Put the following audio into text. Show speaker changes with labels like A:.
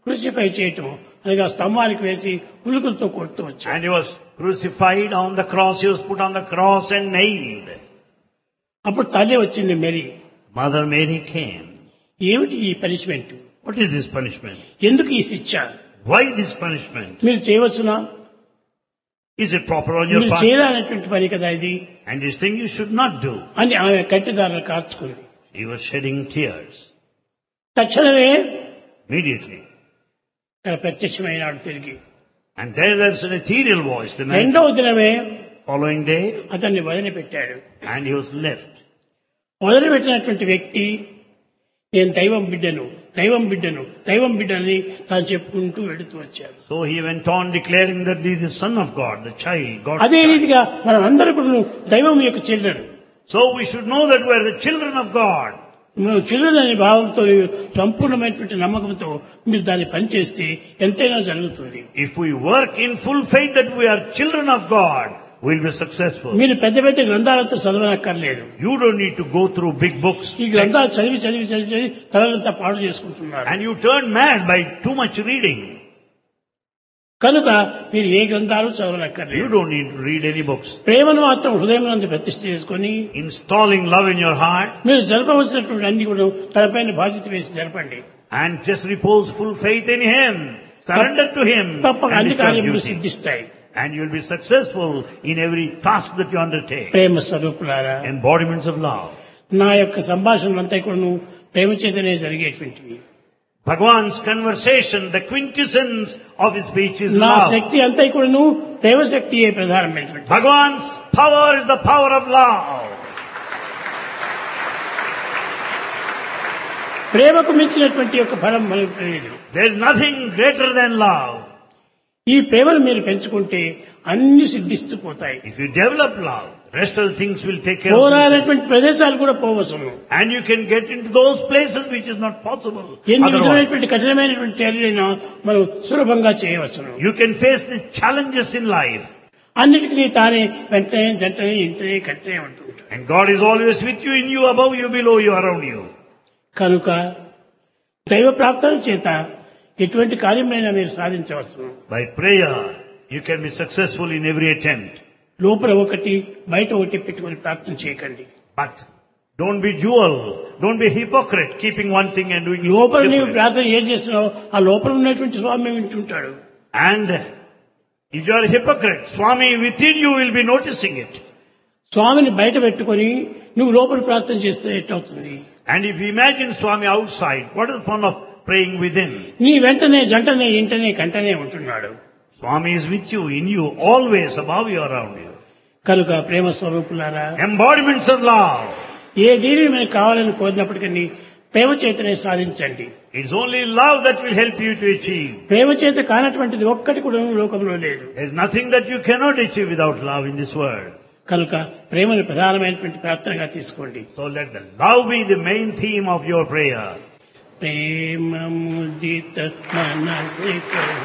A: Crucify చేయటం అనగా స్తంభానికి వేసి ఉలుకులతో కొడుతూ వచ్చాడు
B: And he was crucified on the cross. He was put on the cross and nailed.
A: అప్పుడు తల్లి వచ్చింది మెరీ
B: Mother Mary came.
A: ఏమిటి ఈ punishment
B: What is this punishment?
A: ఎందుకు ఈ శిక్ష
B: Why this punishment?
A: మీరు చేయవచ్చునా
B: Is it proper on your
A: మీరు
B: part?
A: చేయాలనేటువంటి పని కదా ఇది
B: And this thing you should not do.
A: అని ఆమె కంటిదారులు కార్చుకుంది
B: He was shedding tears.
A: తక్షణమే
B: Immediately.
A: ఇక్కడ ప్రత్యక్షమైనాడు తిరిగి
B: And there there's an ethereal voice the next
A: రెండవ దినమే
B: following day,
A: అతన్ని వదిలిపెట్టాడు
B: and he was left.
A: వదిలిపెట్టినటువంటి వ్యక్తి నేను దైవం బిడ్డను దైవం బిడ్డను దైవం బిడ్డని తాను చెప్పుకుంటూ వెళుతూ వచ్చాడు
B: So he went on declaring that this is the Son of God, the child, God's
A: అదే
B: child.
A: రీతిగా మనం అందరూ కూడా దైవం యొక్క children
B: So we should know that we are the children of God.
A: మనం చిల్డ్రన్ అనే భావంతో సంపూర్ణమైనటువంటి నమ్మకంతో మీరు దాన్ని పనిచేస్తే ఎంతైనా జరుగుతుంది
B: If we work in full faith that we are children of God, we'll be successful.
A: మీరు పెద్ద పెద్ద గ్రంథాలతో చదవనక్కర్లేదు
B: You don't need to go through big books.
A: ఈ గ్రంథాలు చదివి చదివి చదివి చదివి తలలంతా పాడు చేసుకుంటున్నారు
B: And you turn mad by too much reading.
A: కనుక మీరు ఏ గ్రంథాలు
B: You
A: చదవనక్కర్లేదు
B: don't need to read any books.
A: ప్రేమను మాత్రం హృదయం నందు ప్రతిష్ఠ చేసుకొని
B: Installing love in your heart
A: మీరు జరపవలసినటువంటి అన్ని కూడా తనపైన బాధ్యత వేసి జరపండి
B: and just repose full faith in Him. Surrender to Him.
A: తప్పక
B: And
A: అన్ని
B: it's your
A: కార్యములు
B: duty.
A: సిద్ధిస్తాయి
B: And you'll be successful in every task that you undertake.
A: ప్రేమ స్వరూపులారా
B: Embodiments of love.
A: నా యొక్క సంభాషణలంతా కూడా ప్రేమ చేతనే జరిగేటువంటివి
B: Bhagwan's conversation, the quintessence of his speech is
A: నా
B: love.
A: శక్తి అంతా కూడాను ప్రేమ శక్తియే ప్రధానమైనటువంటి
B: Bhagwan's power is the power of love.
A: ప్రేమకు మించినటువంటి యొక్క ఫలం మనకు తెలియదు
B: There is nothing greater than love.
A: ఈ ప్రేమను మీరు పెంచుకుంటే అన్ని సిద్ధిస్తూ పోతాయి
B: If you develop love, rest of the things will take care of themselves.
A: పోరాడేటువంటి ప్రదేశాలు కూడా పోవచ్చును
B: And you can get into those places which is not possible
A: ఎన్ని
B: otherwise.
A: విధమైనటువంటి కఠినమైనటువంటి చర్యలైనా మనం సులభంగా చేయవచ్చును
B: You can face the challenges in life.
A: అన్నిటికీ తానే వెంటనే జంటనే ఇంటనే కట్టనే ఉంటుంటాడు
B: And God is always with you, in you, above you, below you, around you.
A: కనుక దైవ ప్రాప్తం చేత ఎటువంటి కార్యమైనా మీరు సాధించవచ్చును
B: By prayer, you can be successful in every attempt.
A: లోపల ఒకటి బయట ఒకటి పెట్టుకొని ప్రార్థన చేయకండి
B: But don't be dual. Don't be hypocrite, keeping one thing and doing it
A: లోపల నీవు
B: different.
A: ప్రార్థన ఏం చేస్తున్నావు ఆ లోపల ఉన్నటువంటి స్వామి వింటుంటాడు
B: And if you are a hypocrite, Swami within you will be noticing it.
A: స్వామిని బయట పెట్టుకొని నువ్వు లోపల ప్రార్థన చేస్తే ఎట్టవుతుంది
B: And if you imagine Swami outside, what is the fun of praying within?
A: నీ వెంటనే జంటనే ఇంటనే కంటనే ఉంటున్నాడు
B: Swami is with you, in you, always above you, around you.
A: కనుక ప్రేమ స్వరూపులారా
B: Embodiments of love.
A: ఏ దీనిని మనకు కావాలని కోరినప్పటికీ ప్రేమ చేతనే సాధించండి
B: It's only love that will help you to achieve.
A: ప్రేమ చేత కానటువంటిది ఒక్కటి కూడా లోకంలో లేదు
B: There's nothing that you cannot achieve without love in this world.
A: కనుక ప్రేమను ప్రధానమైనటువంటి ప్రార్థనగా తీసుకోండి
B: So let the love be the main theme of your prayer.
A: Prema ముదిత మనసిక